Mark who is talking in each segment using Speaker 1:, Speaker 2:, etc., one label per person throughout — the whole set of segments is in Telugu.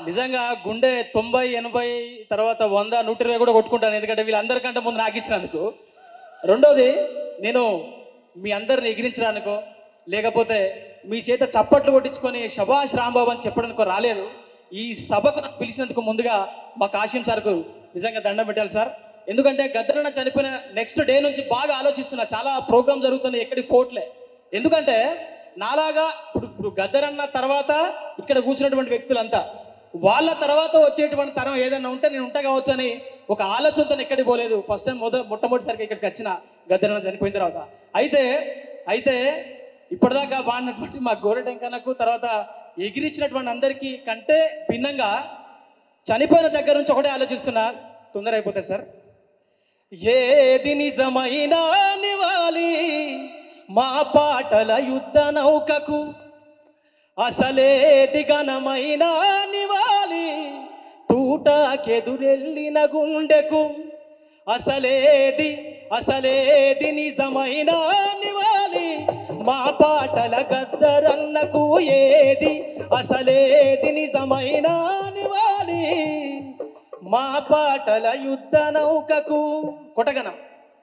Speaker 1: నిజంగా గుండె తొంభై ఎనభై తర్వాత వంద నూట ఇరవై కూడా కొట్టుకుంటాను ఎందుకంటే వీళ్ళందరికంటే ముందు నాకు ఇచ్చినందుకు రెండోది నేను మీ అందరిని ఎగిరించడానికో లేకపోతే మీ చేత చప్పట్లు కొట్టించుకొని శభాష్ రాంబాబు అని చెప్పడానికో రాలేదు ఈ సభకు నాకు పిలిచినందుకు ముందుగా మా కాశీం సార్కు నిజంగా దండం పెట్టాలి సార్ ఎందుకంటే గద్దరన్న చనిపోయిన నెక్స్ట్ డే నుంచి బాగా ఆలోచిస్తున్నా చాలా ప్రోగ్రామ్ జరుగుతున్నాయి ఎక్కడికి పోట్లే ఎందుకంటే నాలాగా ఇప్పుడు ఇప్పుడు గద్దరన్న తర్వాత ఇక్కడ కూర్చున్నటువంటి వ్యక్తులంతా వాళ్ళ తర్వాత వచ్చేటువంటి తరం ఏదైనా ఉంటే నేను ఉంటా కావచ్చు అని ఒక ఆలోచనతో ఎక్కడికి పోలేదు ఫస్ట్ టైం మొద మొట్టమొదటిసారికి ఇక్కడికి వచ్చిన గద్దరన్న చనిపోయిన తర్వాత అయితే అయితే ఇప్పటిదాకా వాడినటువంటి మా గోరెటెంకన్నకు తర్వాత ఎగిరించినటువంటి అందరికీ కంటే భిన్నంగా చనిపోయిన దగ్గర నుంచి ఒకటే ఆలోచిస్తున్నా తొందర అయిపోతుంది సార్ ఏది నిజమైన నివాలి మా పాటల యుద్ధ నౌకకు అసలేది ఘనమైన నివాలి తూటాకెదురెళ్ళిన గుండెకు అసలేది అసలేది నిజమైన నివాలి మా పాటల గద్దరన్నకు ఏది అసలేది నిజమైన నివాలి మా పాటల యుద్ధ నౌకకు కొటగనం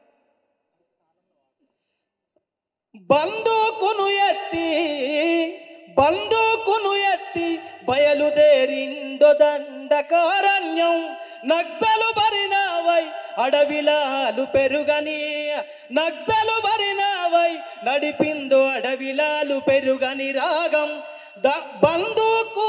Speaker 1: బందూకును ఎత్తి బందూకును ఎత్తి బయలుదేరిండో దండకారణ్యం నక్సలు బరినావై అడవిలాలు పెరుగని నక్సలు బరినావై నడిపిందో అడవిలాలు పెరుగని రాగం ద బందూకు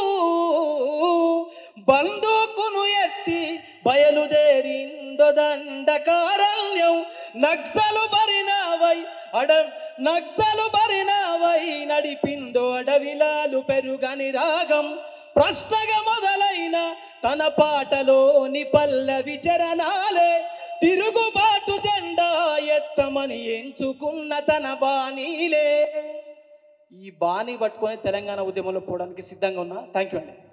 Speaker 1: బందూకును ఎత్తి బయలుదేరిందో దండకారణ్యం నక్సలు బరినావై అడ నక్సలు బరినావై నడిపిందో అడవిలాలు పెరుగని రాగం ప్రశ్నగా మొదలైన తన పాటలోని పల్లవి చరణాలే తిరుగుబాటు జెండా ఎత్తమని ఎంచుకున్న తన బాణీలే ఈ బాణి పట్టుకొని తెలంగాణ ఉద్యమంలో పోవడానికి సిద్ధంగా ఉన్నా థ్యాంక్ యూ అండి